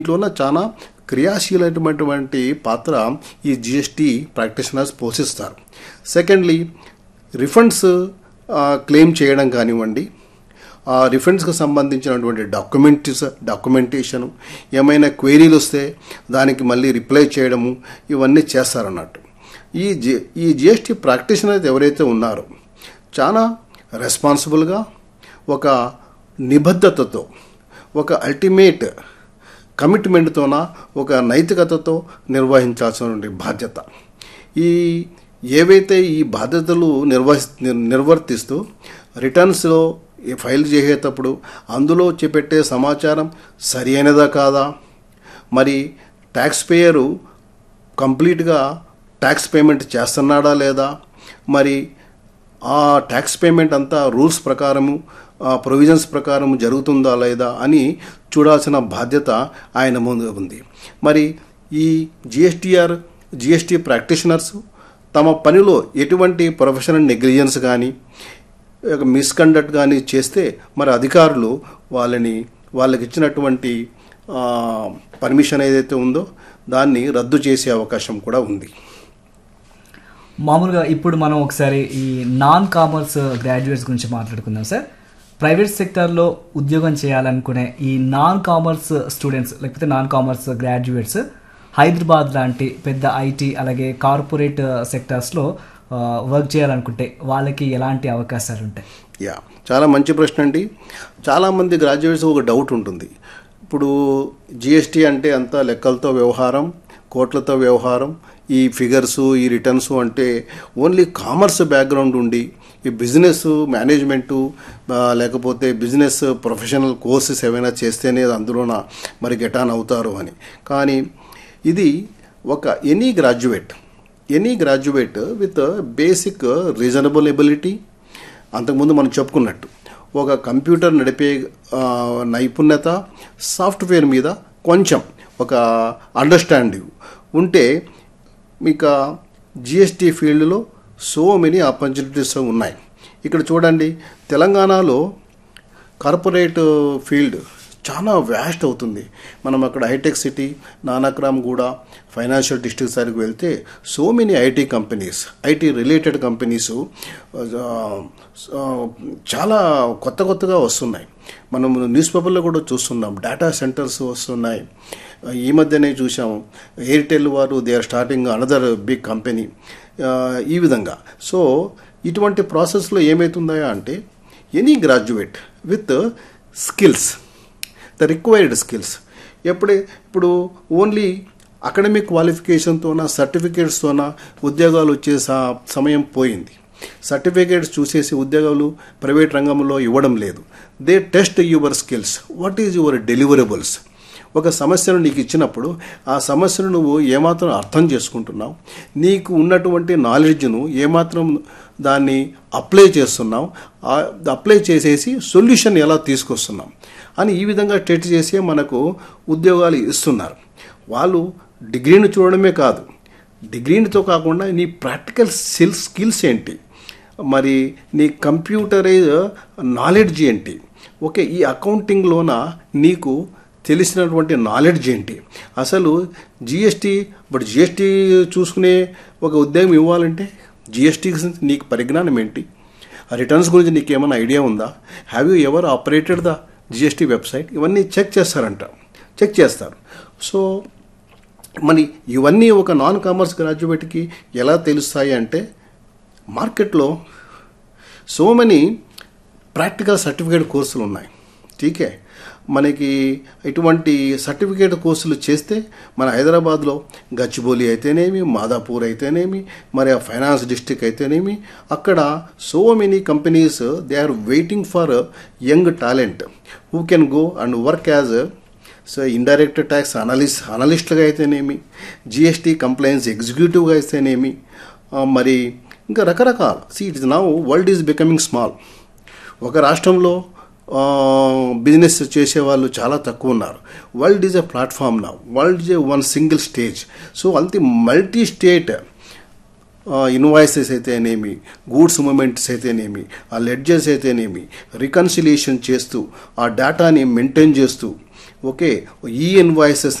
దీంట్లోన చాలా క్రియాశీలమైనటువంటి పాత్ర ఈ జిఎస్టీ ప్రాక్టీషనర్స్ పోషిస్తారు సెకండ్లీ రిఫండ్స్ క్లెయిమ్ చేయడం కానివ్వండి ఆ రిఫండ్స్కి సంబంధించినటువంటి డాక్యుమెంట్స్ డాక్యుమెంటేషను ఏమైనా క్వైరీలు వస్తే దానికి మళ్ళీ రిప్లై చేయడము ఇవన్నీ చేస్తారన్నట్టు ఈ జి ఈ జిఎస్టీ ప్రాక్టీషనర్స్ ఎవరైతే ఉన్నారో చాలా రెస్పాన్సిబుల్గా ఒక నిబద్ధతతో ఒక అల్టిమేట్ కమిట్మెంట్తోన ఒక నైతికతతో నిర్వహించాల్సిన బాధ్యత ఈ ఏవైతే ఈ బాధ్యతలు నిర్వహి నిర్వర్తిస్తూ రిటర్న్స్లో ఫైల్ చేసేటప్పుడు అందులో చేపెట్టే సమాచారం సరి అయినదా కాదా మరి ట్యాక్స్ పేయరు కంప్లీట్గా ట్యాక్స్ పేమెంట్ చేస్తున్నాడా లేదా మరి ఆ ట్యాక్స్ పేమెంట్ అంతా రూల్స్ ప్రకారము ప్రొవిజన్స్ ప్రకారం జరుగుతుందా లేదా అని చూడాల్సిన బాధ్యత ఆయన ముందు ఉంది మరి ఈ జిఎస్టీఆర్ జిఎస్టీ ప్రాక్టీషనర్స్ తమ పనిలో ఎటువంటి ప్రొఫెషనల్ నెగ్లిజెన్స్ కానీ మిస్కండక్ట్ కానీ చేస్తే మరి అధికారులు వాళ్ళని వాళ్ళకి ఇచ్చినటువంటి పర్మిషన్ ఏదైతే ఉందో దాన్ని రద్దు చేసే అవకాశం కూడా ఉంది మామూలుగా ఇప్పుడు మనం ఒకసారి ఈ నాన్ కామర్స్ గ్రాడ్యుయేట్స్ గురించి మాట్లాడుకుందాం సార్ ప్రైవేట్ సెక్టార్లో ఉద్యోగం చేయాలనుకునే ఈ నాన్ కామర్స్ స్టూడెంట్స్ లేకపోతే నాన్ కామర్స్ గ్రాడ్యుయేట్స్ హైదరాబాద్ లాంటి పెద్ద ఐటీ అలాగే కార్పొరేట్ సెక్టార్స్లో వర్క్ చేయాలనుకుంటే వాళ్ళకి ఎలాంటి అవకాశాలు ఉంటాయి యా చాలా మంచి ప్రశ్న అండి చాలామంది గ్రాడ్యుయేట్స్ ఒక డౌట్ ఉంటుంది ఇప్పుడు జిఎస్టీ అంటే అంతా లెక్కలతో వ్యవహారం కోట్లతో వ్యవహారం ఈ ఫిగర్స్ ఈ రిటర్న్స్ అంటే ఓన్లీ కామర్స్ బ్యాక్గ్రౌండ్ ఉండి ఈ బిజినెస్ మేనేజ్మెంటు లేకపోతే బిజినెస్ ప్రొఫెషనల్ కోర్సెస్ ఏమైనా చేస్తేనే అందులోన మరి గెటాన్ అవుతారు అని కానీ ఇది ఒక any graduate any graduate with basic reasonable ability అంతకుముందు మనం చెప్పుకున్నట్టు ఒక కంప్యూటర్ నడిపే నైపుణ్యత సాఫ్ట్వేర్ మీద కొంచెం ఒక అండర్స్టాండింగ్ ఉంటే మీకు జిఎస్టీ ఫీల్డ్లో సో మెనీ ఆపర్చునిటీస్ ఉన్నాయి ఇక్కడ చూడండి తెలంగాణలో కార్పొరేట్ ఫీల్డ్ చాలా వ్యాస్ట్ అవుతుంది మనం అక్కడ హైటెక్ సిటీ నానాక్రామ్ కూడా ఫైనాన్షియల్ డిస్ట్రిక్ట్ సరికి వెళ్తే so many IT companies IT related companies చాలా కొత్త కొత్తగా వస్తున్నాయి మనం న్యూస్ పేపర్లో కూడా చూస్తున్నాం డేటా సెంటర్స్ వస్తున్నాయి ఈ మధ్యనే చూసాము ఎయిర్టెల్ వారు they are starting another big company ఈ విధంగా సో ఇటువంటి ప్రాసెస్లో ఏమవుతుందా అంటే any graduate with skills the required skills ఎప్పుడే ఇప్పుడు ఓన్లీ అకాడమిక్ క్వాలిఫికేషన్తోన సర్టిఫికేట్స్తోన ఉద్యోగాలు వచ్చే సమయం పోయింది సర్టిఫికేట్స్ చూసేసి ఉద్యోగాలు ప్రైవేట్ రంగంలో ఇవ్వడం లేదు they test your skills what is your deliverables ఒక సమస్యను నీకు ఇచ్చినప్పుడు ఆ సమస్యను నువ్వు ఏమాత్రం అర్థం చేసుకుంటున్నావు నీకు ఉన్నటువంటి నాలెడ్జ్ను ఏమాత్రం దాన్ని అప్లై చేస్తున్నావు అప్లై చేసేసి సొల్యూషన్ ఎలా తీసుకొస్తున్నాం అని ఈ విధంగా టెస్ట్ చేసే మనకు ఉద్యోగాలు ఇస్తున్నారు వాళ్ళు డిగ్రీని చూడడమే కాదు డిగ్రీనితో కాకుండా నీ ప్రాక్టికల్ స్కిల్ స్కిల్స్ ఏంటి మరి నీ కంప్యూటరైజ్ నాలెడ్జ్ ఏంటి ఓకే ఈ అకౌంటింగ్లోన నీకు తెలిసినటువంటి నాలెడ్జ్ ఏంటి అసలు జిఎస్టీ ఇప్పుడు జిఎస్టీ చూసుకునే ఒక ఉద్యోగం ఇవ్వాలంటే జిఎస్టీ నీకు పరిజ్ఞానం ఏంటి రిటర్న్స్ గురించి నీకు ఏమైనా ఐడియా ఉందా have you ever operated the GST website ఇవన్నీ చెక్ చేస్తారంట చెక్ చేస్తారు సో మరి ఇవన్నీ ఒక నాన్ కామర్స్ గ్రాడ్యుయేట్కి ఎలా తెలుస్తాయి అంటే మార్కెట్లో సో మెనీ ప్రాక్టికల్ సర్టిఫికేట్ కోర్సులు ఉన్నాయి ఠీకే మనకి ఇటువంటి సర్టిఫికేట్ కోర్సులు చేస్తే మన హైదరాబాద్లో గచ్చిబౌలి అయితేనేమి మాదాపూర్ అయితేనేమి మరి ఆ ఫైనాన్స్ డిస్టిక్ అయితేనేమి అక్కడ so many companies they are waiting for young talent who can go and work as so indirect tax analyst అనలిస్ట్గా అయితేనేమి జిఎస్టీ కంప్లైన్స్ ఎగ్జిక్యూటివ్గా అయితేనేమి మరి ఇంకా రకరకాల see it's now world is becoming small ఒక రాష్ట్రంలో బిజినెస్ చేసేవాళ్ళు చాలా తక్కువ ఉన్నారు వరల్డ్ ఈజ్ ఎ ప్లాట్ఫామ్ నా world is one single stage so అంతే మల్టీ స్టేట్ ఇన్వాయిసెస్ అయితేనేమి గూడ్స్ మూమెంట్స్ అయితేనేమి ఆ లెడ్జెస్ అయితేనేమి రికన్సిలియేషన్ చేస్తూ ఆ డేటాని మెయింటైన్ చేస్తూ ఓకే ఈ ఇన్వాయిసెస్